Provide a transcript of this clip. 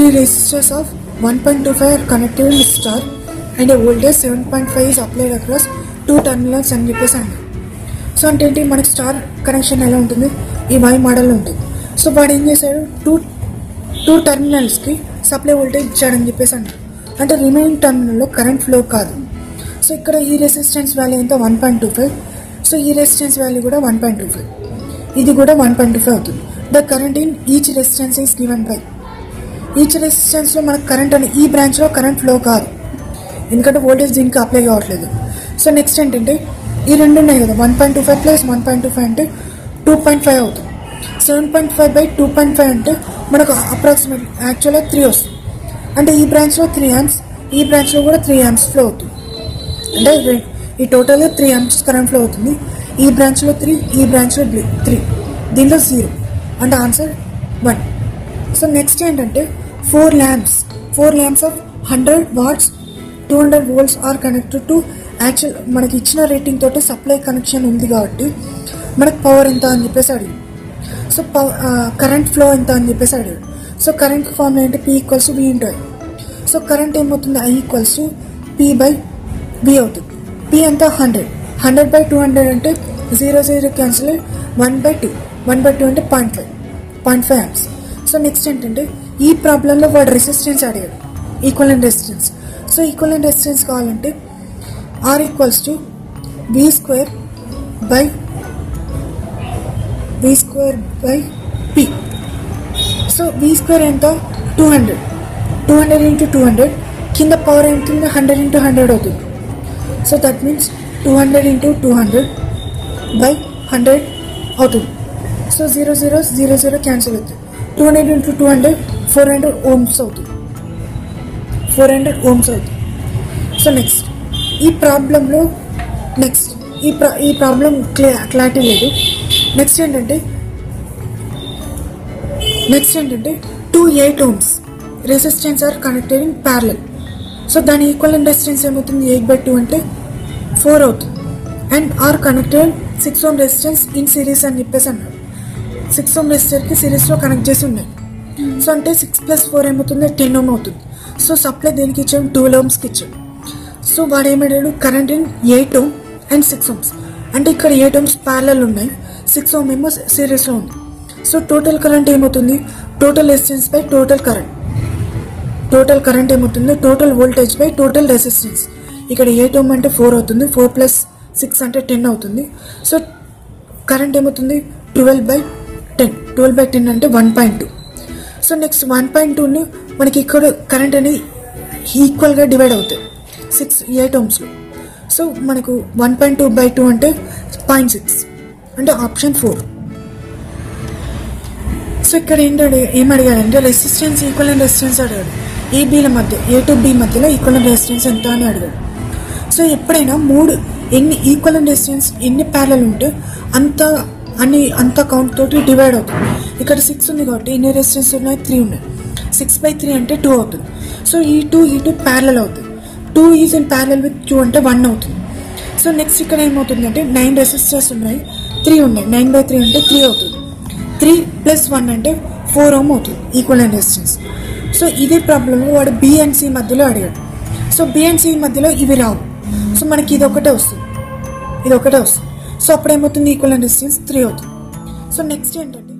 resistors of 1.25 are connected in star and a voltage 7.5 is applied across two terminals అని చెప్పేసి అన్నారు so అంటే ఏంటి మనకి స్టార్ కనెక్షన్ ఎలా ఉంటుంది ఈ వై మోడల్లో ఉంటుంది సో వాడు ఏం చేశాడు టూ టూ టర్మినల్స్కి సప్లై వోల్టేజ్ ఇచ్చాడని చెప్పేసి అన్నారు అంటే రిమైనింగ్ టర్మినల్లో కరెంట్ ఫ్లో కాదు సో ఇక్కడ ఈ రెసిస్టెన్స్ వాల్యూ ఎంత one point two five so ఈ రెసిస్టెన్స్ వాల్యూ కూడా వన్ పాయింట్ టూ ఫైవ్ ఇది కూడా వన్ పాయింట్ టూ ఫైవ్ అవుతుంది the current in each resistance is given by each రెసిస్టెన్స్లో మనకు కరెంట్ అని ఈ బ్రాంచ్లో కరెంట్ ఫ్లో కాదు ఎందుకంటే వోల్టేజ్ దీనికి అప్లై కావట్లేదు సో నెక్స్ట్ ఏంటంటే ఈ రెండు ఉన్నాయి కదా one point two five plus one point two five అంటే టూ పాయింట్ ఫైవ్ అవుతుంది seven point five by two point five అంటే మనకు అప్రాక్సిమేట్ యాక్చువల్గా త్రీ వస్తుంది అంటే ఈ బ్రాంచ్లో త్రీ యామ్స్ ఈ బ్రాంచ్లో కూడా త్రీ యామ్స్ ఫ్లో అవుతుంది అంటే రె- ఈ టోటల్గా త్రీ యామ్స్ కరెంట్ ఫ్లో అవుతుంది ఈ బ్రాంచ్లో త్రీ ఈ బ్రాంచ్లో త్రీ దీనిలో జీరో అంటే ఆన్సర్ వన్ సో నెక్స్ట్ ఏంటంటే four lamps four lamps of hundred watts two hundred volts are connected to actual మనకి ఇచ్చిన రేటింగ్ తోటి సప్లై కనెక్షన్ ఉంది కాబట్టి మనకు పవర్ ఎంత అని చెప్పేసి అడిగి సో పవర్ కరెంట్ ఫ్లో ఎంత అని చెప్పేసి అడిగాడు సో కరెంట్ ఫార్మ్ ఏంటి P equals V into I so current ఏమవుతుంది I equals to P by V అవుతుంది పీ అంతా hundred hundred by two hundred అంటే zero zero cancel one by two one by two అంటే point five point five amps so next ఏంటంటే ఈ ప్రాబ్లంలో వాడు resistance అడిగాడు equivalent resistance so equivalent resistance కావాలంటే R equals to V square by V square by P so V square ఎంత two hundred two hundred into two hundred కింద power ఎంత hundred into hundred అవుతుంది so that means two hundred into two hundred by hundred అవుతుంది so zero zero zero zero cancel అవుతుంది two hundred into two hundred four hundred ohms అవుతుంది four hundred ohms అవుతుంది so next ఈ ప్రాబ్లంలో next ఈ ప్రా ఈ ప్రాబ్లం క్లియర్ క్లారిటీ లేదు నెక్స్ట్ ఏంటంటే నెక్స్ట్ ఏంటంటే two eight Ohm's resistance are connected in parallel so దాని ఈక్వల్ రెసిస్టెన్స్ ఏమవుతుంది ఎయిట్ బై టూ అంటే ఫోర్ అవుతుంది and are connected six ohm resistance in series అని చెప్పేసి అన్నాడు సిక్స్ ఓమ్ రెసిస్టర్కి సిరీస్లో కనెక్ట్ చేసి ఉన్నాయి సో అంటే సిక్స్ ప్లస్ ఫోర్ ఏమవుతుంది టెన్ ఓమ్ అవుతుంది సో సప్లై దేనికి ఇచ్చాం ట్వెల్వ్ ఓమ్స్కి ఇచ్చాం సో వాడు ఏమయ్యాడు current in eight ohm and six ohms అంటే ఇక్కడ ఎయిట్ ఓమ్స్ ప్యారలల్ ఉన్నాయి సిక్స్ ఓమ్ ఏమో సిరీస్లో ఉంది సో టోటల్ కరెంట్ ఏమవుతుంది total resistance by total current total current ఏమవుతుంది total voltage by total resistance ఇక్కడ ఎయిట్ ఓమ్ అంటే ఫోర్ అవుతుంది ఫోర్ ప్లస్ సిక్స్ అంటే టెన్ అవుతుంది సో కరెంట్ ఏమవుతుంది twelve by ten twelve by ten అంటే one point two so next one point టూని మనకి ఇక్కడ కరెంట్ అనేది ఈక్వల్గా డివైడ్ అవుతాయి సిక్స్ ఎయిట్ ఓమ్స్లో సో మనకు one point two by two అంటే పాయింట్ సిక్స్ అంటే ఆప్షన్ ఫోర్ సో ఇక్కడ ఏంటంటే ఏం అడిగాడంటే రెసిస్టెన్స్ ఈక్వల్ అండ్ రెసిస్టెన్స్ అడిగాడు ఏ బీల మధ్య ఏ టు బి మధ్యలో ఈక్వల్ అండ్ రెసిస్టెన్స్ ఎంత అని అడిగాడు సో ఎప్పుడైనా మూడు ఎన్ని ఈక్వల్ అండ్ రెసిస్టెన్స్ ఎన్ని ప్యారల్ ఉంటే అంత అన్ని అంత కౌంట్ తోటి డివైడ్ అవుతుంది ఇక్కడ సిక్స్ ఉంది కాబట్టి ఎన్ని రెసిస్టెన్స్ ఉన్నాయి త్రీ ఉన్నాయి సిక్స్ బై త్రీ అంటే టూ అవుతుంది సో ఈ టూ ఈ టూ ప్యారల్ అవుతుంది two is in parallel with two అంటే వన్ అవుతుంది సో నెక్స్ట్ ఇక్కడ ఏమవుతుంది అంటే నైన్ రెసిస్టర్స్ ఉన్నాయి త్రీ ఉన్నాయి నైన్ బై త్రీ అంటే త్రీ అవుతుంది త్రీ ప్లస్ వన్ అంటే ఫోర్ ఓమ్ అవుతుంది ఈక్వల్ అండ్ రెసిస్టెన్స్ సో ఇదే ప్రాబ్లమ్ వాడు బి అండ్ సి మధ్యలో అడిగాడు సో బి అండ్ సి మధ్యలో ఇవి రావు సో మనకి ఇది ఒకటే వస్తుంది ఇది ఒకటే వస్తుంది సో అప్పుడు ఏమవుతుంది ఈక్వల్ అండ్ రెసిస్టెన్స్ త్రీ అవుతుంది సో నెక్స్ట్ ఏంటంటే